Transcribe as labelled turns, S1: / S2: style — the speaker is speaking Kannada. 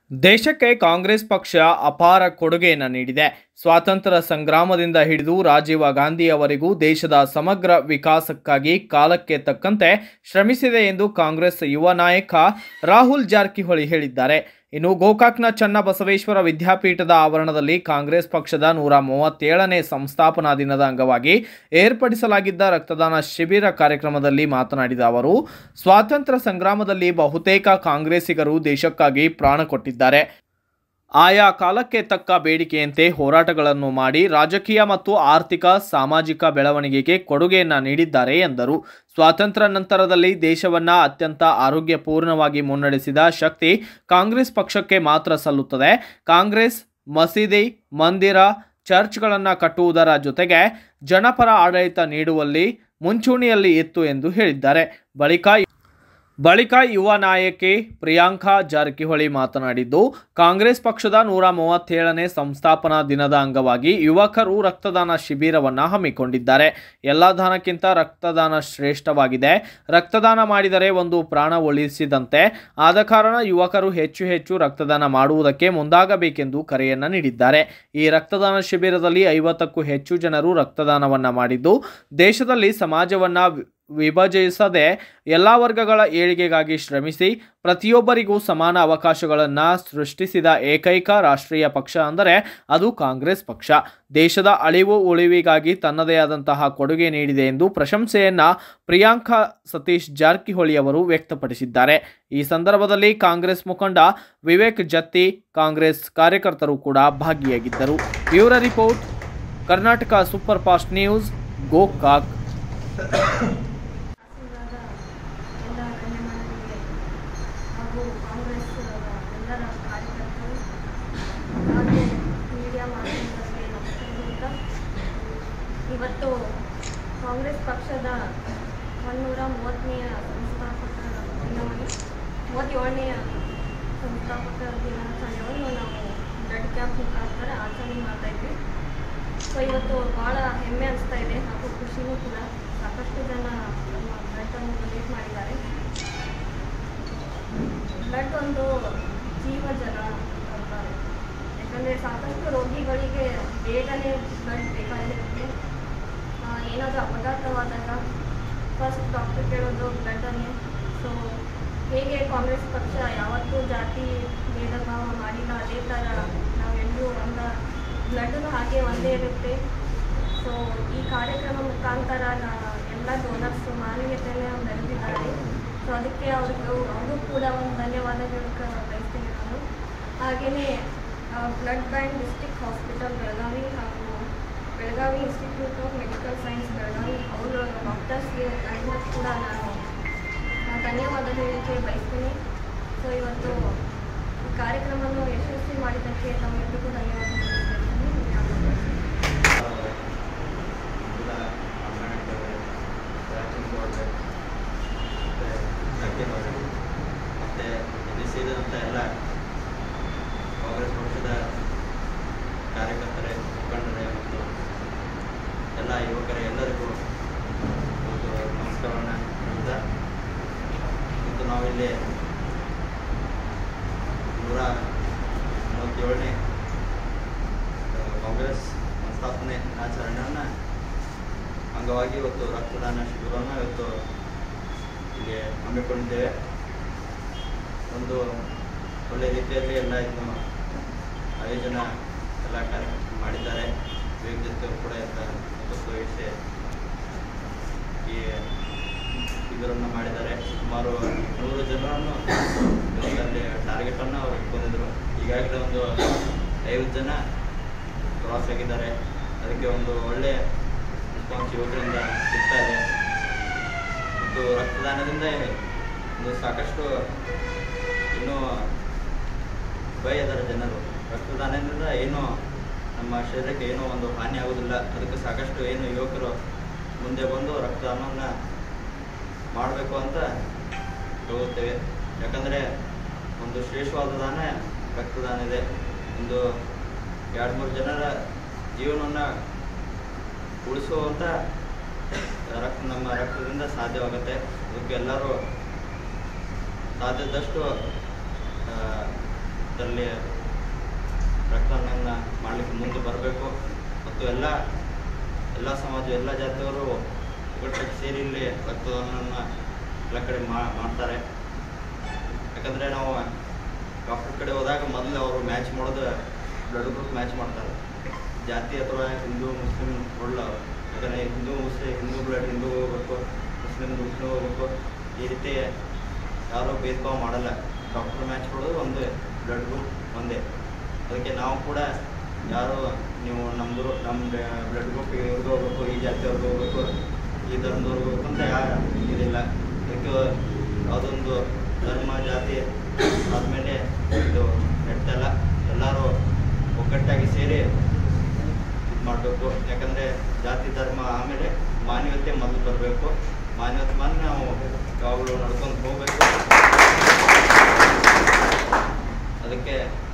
S1: ದೇಶಕ್ಕೆ ಕಾಂಗ್ರೆಸ್ ಪಕ್ಷ ಅಪಾರ ಕೊಡುಗೆಯನ್ನು ನೀಡಿದೆ ಸ್ವಾತಂತ್ರ್ಯ ಸಂಗ್ರಾಮದಿಂದ ಹಿಡಿದು ರಾಜೀವ ಗಾಂಧಿಯವರೆಗೂ ದೇಶದ ಸಮಗ್ರ ವಿಕಾಸಕ್ಕಾಗಿ ಕಾಲಕ್ಕೆ ತಕ್ಕಂತೆ ಶ್ರಮಿಸಿದೆ ಎಂದು ಕಾಂಗ್ರೆಸ್ ಯುವ ನಾಯಕ ರಾಹುಲ್ ಜಾರಕಿಹೊಳಿ ಹೇಳಿದ್ದಾರೆ ಇನ್ನು ಗೋಕಾಕ್ನ ಚನ್ನಬಸವೇಶ್ವರ ವಿದ್ಯಾಪೀಠದ ಆವರಣದಲ್ಲಿ ಕಾಂಗ್ರೆಸ್ ಪಕ್ಷದ ನೂರ ಮೂವತ್ತೇಳನೇ ಸಂಸ್ಥಾಪನಾ ದಿನದ ಅಂಗವಾಗಿ ಏರ್ಪಡಿಸಲಾಗಿದ್ದ ರಕ್ತದಾನ ಶಿಬಿರ ಕಾರ್ಯಕ್ರಮದಲ್ಲಿ ಮಾತನಾಡಿದ ಅವರು ಸ್ವಾತಂತ್ರ್ಯ ಸಂಗ್ರಾಮದಲ್ಲಿ ಬಹುತೇಕ ಕಾಂಗ್ರೆಸ್ಸಿಗರು ದೇಶಕ್ಕಾಗಿ ಪ್ರಾಣ ಕೊಟ್ಟಿದ್ದಾರೆ ಆಯಾ ಕಾಲಕ್ಕೆ ತಕ್ಕ ಬೇಡಿಕೆಯಂತೆ ಹೋರಾಟಗಳನ್ನು ಮಾಡಿ ರಾಜಕೀಯ ಮತ್ತು ಆರ್ಥಿಕ ಸಾಮಾಜಿಕ ಬೆಳವಣಿಗೆಗೆ ಕೊಡುಗೆಯನ್ನು ನೀಡಿದ್ದಾರೆ ಎಂದರು ಸ್ವಾತಂತ್ರ್ಯ ನಂತರದಲ್ಲಿ ದೇಶವನ್ನ ಅತ್ಯಂತ ಆರೋಗ್ಯಪೂರ್ಣವಾಗಿ ಮುನ್ನಡೆಸಿದ ಶಕ್ತಿ ಕಾಂಗ್ರೆಸ್ ಪಕ್ಷಕ್ಕೆ ಮಾತ್ರ ಸಲ್ಲುತ್ತದೆ ಕಾಂಗ್ರೆಸ್ ಮಸೀದಿ ಮಂದಿರ ಚರ್ಚ್ಗಳನ್ನು ಕಟ್ಟುವುದರ ಜೊತೆಗೆ ಜನಪರ ಆಡಳಿತ ನೀಡುವಲ್ಲಿ ಮುಂಚೂಣಿಯಲ್ಲಿ ಇತ್ತು ಎಂದು ಹೇಳಿದ್ದಾರೆ ಬಳಿಕ ಬಳಿಕ ಯುವ ನಾಯಕಿ ಪ್ರಿಯಾಂಕಾ ಜಾರಕಿಹೊಳಿ ಮಾತನಾಡಿದ್ದು ಕಾಂಗ್ರೆಸ್ ಪಕ್ಷದ ನೂರ ಮೂವತ್ತೇಳನೇ ಸಂಸ್ಥಾಪನಾ ದಿನದ ಅಂಗವಾಗಿ ಯುವಕರು ರಕ್ತದಾನ ಶಿಬಿರವನ್ನು ಹಮ್ಮಿಕೊಂಡಿದ್ದಾರೆ ಎಲ್ಲ ದಾನಕ್ಕಿಂತ ರಕ್ತದಾನ ಶ್ರೇಷ್ಠವಾಗಿದೆ ರಕ್ತದಾನ ಮಾಡಿದರೆ ಒಂದು ಪ್ರಾಣ ಉಳಿಸಿದಂತೆ ಆದ ಕಾರಣ ಯುವಕರು ಹೆಚ್ಚು ಹೆಚ್ಚು ರಕ್ತದಾನ ಮಾಡುವುದಕ್ಕೆ ಮುಂದಾಗಬೇಕೆಂದು ಕರೆಯನ್ನು ನೀಡಿದ್ದಾರೆ ಈ ರಕ್ತದಾನ ಶಿಬಿರದಲ್ಲಿ ಐವತ್ತಕ್ಕೂ ಹೆಚ್ಚು ಜನರು ರಕ್ತದಾನವನ್ನು ಮಾಡಿದ್ದು ದೇಶದಲ್ಲಿ ಸಮಾಜವನ್ನು ವಿಭಜಿಸದೆ ಎಲ್ಲ ವರ್ಗಗಳ ಏಳಿಗೆಗಾಗಿ ಶ್ರಮಿಸಿ ಪ್ರತಿಯೊಬ್ಬರಿಗೂ ಸಮಾನ ಅವಕಾಶಗಳನ್ನು ಸೃಷ್ಟಿಸಿದ ಏಕೈಕ ರಾಷ್ಟ್ರೀಯ ಪಕ್ಷ ಅಂದರೆ ಅದು ಕಾಂಗ್ರೆಸ್ ಪಕ್ಷ ದೇಶದ ಅಳಿವು ಉಳಿವಿಗಾಗಿ ತನ್ನದೇ ಆದಂತಹ ಕೊಡುಗೆ ನೀಡಿದೆ ಎಂದು ಪ್ರಶಂಸೆಯನ್ನ ಪ್ರಿಯಾಂಕಾ ಸತೀಶ್ ಜಾರಕಿಹೊಳಿ ಅವರು ವ್ಯಕ್ತಪಡಿಸಿದ್ದಾರೆ ಈ ಸಂದರ್ಭದಲ್ಲಿ ಕಾಂಗ್ರೆಸ್ ಮುಖಂಡ ವಿವೇಕ್ ಜತ್ತಿ ಕಾಂಗ್ರೆಸ್ ಕಾರ್ಯಕರ್ತರು ಕೂಡ ಭಾಗಿಯಾಗಿದ್ದರು bureau report Karnataka super fast news Gokak
S2: ಇವಾಗ ಎಲ್ಲ ಗಣ್ಯಮಾನ್ಯರಿಗೆ ಹಾಗೂ ಕಾಂಗ್ರೆಸ್ ಎಲ್ಲರ ಕಾರ್ಯಕರ್ತರು ಹಾಗೆ ಮೀಡಿಯಾ ಮಾಧ್ಯಮದವರಿಗೆ ನಮಸ್ಕಾರ ಇವತ್ತು ಕಾಂಗ್ರೆಸ್ ಪಕ್ಷದ ಒನ್ನೂರ ಮೂವತ್ತನೆಯ ಸಂಸ್ಥಾಪಕ ದಿನವನ್ನು ಮೂವತ್ತೇಳನೆಯ ಸಂಸ್ಥಾಪಕ ದಿನಾಚರಣೆಯನ್ನು ನಾವು ಬ್ಲಡ್ ಕ್ಯಾಂಪ್ ಮುಖಾಂತರ ಆಚರಣೆ ಮಾಡ್ತಾ ಇದ್ವಿ ಸೊ ಇವತ್ತು ಭಾಳ ಹೆಮ್ಮೆ ಅನಿಸ್ತಾ ಇದೆ ಹಾಗೂ ಖುಷಿನೂ ಕೂಡ ಸಾಕಷ್ಟು ಜನ ನಮ್ಮ ಬ್ಲಡ್ಡನ್ನು ಡೊನೇಟ್ ಮಾಡಿದ್ದಾರೆ ಬ್ಲಡ್ ಒಂದು ಜೀವಜಲ ಅಂತಾರೆ ಯಾಕಂದರೆ ಸಾಕಷ್ಟು ರೋಗಿಗಳಿಗೆ ಬೇಗನೆ ಬ್ಲಡ್ ಬೇಕಾಗಿರುತ್ತೆ ಆ, ಏನಾದರೂ ಅಪಘಾತವಾದಾಗ ಫಸ್ಟ್ ಡಾಕ್ಟರ್ ಕೇಳೋದು ಬ್ಲಡ್ಡನ್ನೇ ಸೊ ಹೇಗೆ ಕಾಂಗ್ರೆಸ್ ಪಕ್ಷ ಯಾವತ್ತೂ ಜಾತಿ ಭೇದ ಭಾವ ಮಾಡಿಲ್ಲ ಅದೇ ಥರ ನಾವೆಲ್ಲರೂ ಒಂದ ಬ್ಲಡ್ನು ಹಾಗೆ ಒಂದೇ ಇರುತ್ತೆ ಸೊ ಈ ಕಾರ್ಯಕ್ರಮ ಮುಖಾಂತರ ನಾ- ಎಲ್ಲ ಡೋನರ್ಸ್ ಮಾನವೀಯತೆಯನ್ನು ಮೆರೆದಿದ್ದಾರೆ ಸೊ ಅದಕ್ಕೆ ಅವ್ರಿಗೂ ಅವರು ಕೂಡ ಒಂದು ಧನ್ಯವಾದಗಳು ಬಯಸ್ತೀನಿ ನಾನು ಹಾಗೆಯೇ blood bank district hospital Belagavi ಹಾಗೂ Belagavi institute of medical science Belagavi ಅವರು ಡಾಕ್ಟರ್ಸ್ಗೆ ಗೈಡ್ನರ್ಸ್ ಕೂಡ ನಾನು ಆ, ಧನ್ಯವಾದ ಹೇಳಲಿಕ್ಕೆ ಬಯಸ್ತೀನಿ ಸೊ ಇವತ್ತು ಈ ಕಾರ್ಯಕ್ರಮವನ್ನು ಯಶಸ್ವಿ ಮಾಡಿದ್ದಕ್ಕೆ ತಮ್ಮೆಲ್ಲರಿಗೂ ಧನ್ಯವಾದ
S3: ಮತ್ತು ಇಲ್ಲಿ ಸೇರಿದಂಥ ಎಲ್ಲ ಕಾಂಗ್ರೆಸ್ ಪಕ್ಷದ ಕಾರ್ಯಕರ್ತರೇ ಮುಖಂಡರೇ ಮತ್ತು ಎಲ್ಲ ಯುವಕರೇ ಎಲ್ಲರಿಗೂ ಒಂದು ನಮಸ್ಕಾರವನ್ನು ಹೇಳ್ತಾ ಮತ್ತು ನಾವಿಲ್ಲಿ ನೂರ ಮೂವತ್ತೇಳನೇ ಆ, ಕಾಂಗ್ರೆಸ್ ಸಂಸ್ಥಾಪನೆ ದಿನಾಚರಣೆಯನ್ನು ಅಂಗವಾಗಿ ಇವತ್ತು ರಕ್ತದಾನ ಶಿಬಿರವನ್ನು ಇವತ್ತು ಇಲ್ಲಿ ಹಮ್ಮಿಕೊಂಡಿದ್ದೇವೆ ಒಂದು ಒಳ್ಳೆಯ ರೀತಿಯಲ್ಲಿ ಎಲ್ಲ ಇದನ್ನು ಆಯೋಜನ ಎಲ್ಲ ಕಾರ್ಯಕ್ರಮ ಮಾಡಿದ್ದಾರೆ ವಿವಿಧತೆಯವರು ಕೂಡ ಇದ್ದ ನೇತೃತ್ವ ವಹಿಸಿ ಈ ಶಿಬಿರವನ್ನು ಮಾಡಿದ್ದಾರೆ ಸುಮಾರು ನೂರು ಜನರನ್ನು ಇವತ್ತಲ್ಲಿ ಟಾರ್ಗೆಟನ್ನು ಅವರು ಇಟ್ಕೊಂಡಿದ್ರು ಈಗಾಗಲೇ ಒಂದು ಐವತ್ತು ಜನ ಕ್ರಾಸ್ ಆಗಿದ್ದಾರೆ ಅದಕ್ಕೆ ಒಂದು ಒಳ್ಳೆಯ ರೆಸ್ಪಾನ್ಸ್ ಯುವಕರಿಂದ ಸಿಗ್ತಾ ಇದೆ ಮತ್ತು ರಕ್ತದಾನದಿಂದ ಒಂದು ಸಾಕಷ್ಟು ಇನ್ನೂ ಭಯದರ ಜನರು ರಕ್ತದಾನದಿಂದ ಏನೂ ನಮ್ಮ ಶರೀರಕ್ಕೆ ಏನೂ ಒಂದು ಹಾನಿ ಆಗೋದಿಲ್ಲ ಅದಕ್ಕೆ ಸಾಕಷ್ಟು ಏನು ಯುವಕರು ಮುಂದೆ ಬಂದು ರಕ್ತದಾನವನ್ನು ಮಾಡಬೇಕು ಅಂತ ಹೇಳುತ್ತೇವೆ ಯಾಕಂದರೆ ಒಂದು ಶ್ರೇಷ್ಠವಾದ ದಾನ ರಕ್ತದಾನ ಇದೆ ಒಂದು ಎರಡು ಮೂರು ಜನರ ಜೀವನವನ್ನು ಉಳಿಸುವಂಥ ರಕ್ತ ನಮ್ಮ ರಕ್ತದಿಂದ ಸಾಧ್ಯವಾಗುತ್ತೆ ಅದಕ್ಕೆ ಎಲ್ಲರೂ ಸಾಧ್ಯದಷ್ಟು ಆ, ಇದರಲ್ಲಿ ರಕ್ತದಾನ ಮಾಡಲಿಕ್ಕೆ ಮುಂದೆ ಬರಬೇಕು ಮತ್ತು ಎಲ್ಲ ಎಲ್ಲ ಸಮಾಜ ಎಲ್ಲ ಜಾತಿಯವರು ಒಟ್ಟಾಗಿ ಸೇರಿ ಇಲ್ಲಿ ರಕ್ತದಾನವನ್ನು ಎಲ್ಲ ಕಡೆ ಮಾ- ಮಾಡ್ತಾರೆ ಯಾಕಂದರೆ ನಾವು ಡಾಕ್ಟರ್ ಕಡೆ ಹೋದಾಗ ಮೊದಲು ಅವರು ಮ್ಯಾಚ್ ಮಾಡೋದು ಬ್ಲಡ್ ಗ್ರೂಪ್ ಮ್ಯಾಚ್ ಮಾಡ್ತಾರೆ ಜಾತಿ ಅಥವಾ ಹಿಂದೂ ಮುಸ್ಲಿಂ ಒಳ್ಳೆ ಯಾಕಂದರೆ ಹಿಂದೂ ಮುಸ್ಲಿಂ ಹಿಂದೂ ಬ್ಲಡ್ ಹಿಂದೂ ಹೋಗ್ಬೇಕು ಮುಸ್ಲಿಂ ಮುಸ್ಲಿಂ ಹೋಗ್ಬೇಕು ಈ ರೀತಿ ಯಾರೂ ಭೇದ ಭಾವ ಮಾಡಲ್ಲ ಡಾಕ್ಟರ್ ಮ್ಯಾಚ್ ಕೊಡೋದು ಒಂದು ಬ್ಲಡ್ ಗ್ರೂಪ್ ಒಂದೇ ಅದಕ್ಕೆ ನಾವು ಕೂಡ ಯಾರು ನೀವು ನಮ್ಮದು ನಮ್ಮ ಬ್ಲಡ್ ಗ್ರೂಪ್ ಇವ್ರಿಗೆ ಹೋಗ್ಬೇಕು ಈ ಜಾತಿಯವ್ರಿಗೆ ಹೋಗ್ಬೇಕು ಈ ಧರ್ಮದವ್ರಿಗೆ ಹೋಗ್ಬೇಕು ಅಂತ ಯಾರು ಇದಿಲ್ಲ ಇದಕ್ಕೆ ಯಾವುದೊಂದು ಧರ್ಮ ಜಾತಿ ಆದಮೇಲೆ ಇದು ನೆಟ್ಟಲ್ಲ ಎಲ್ಲರೂ ಒಗ್ಗಟ್ಟಾಗಿ ಸೇರಿ ಇದು ಮಾಡಬೇಕು ಯಾಕಂದರೆ ಜಾತಿ ಧರ್ಮ ಆಮೇಲೆ ಮಾನವೀಯತೆ ಮೊದಲು ಬರಬೇಕು ಮಾನವೀಯತೆ ಮೇಲೆ ನಾವು ಯಾವಾಗಲೂ ನಡ್ಕೊಂಡು ಹೋಗಬೇಕು ಅದಕ್ಕೆ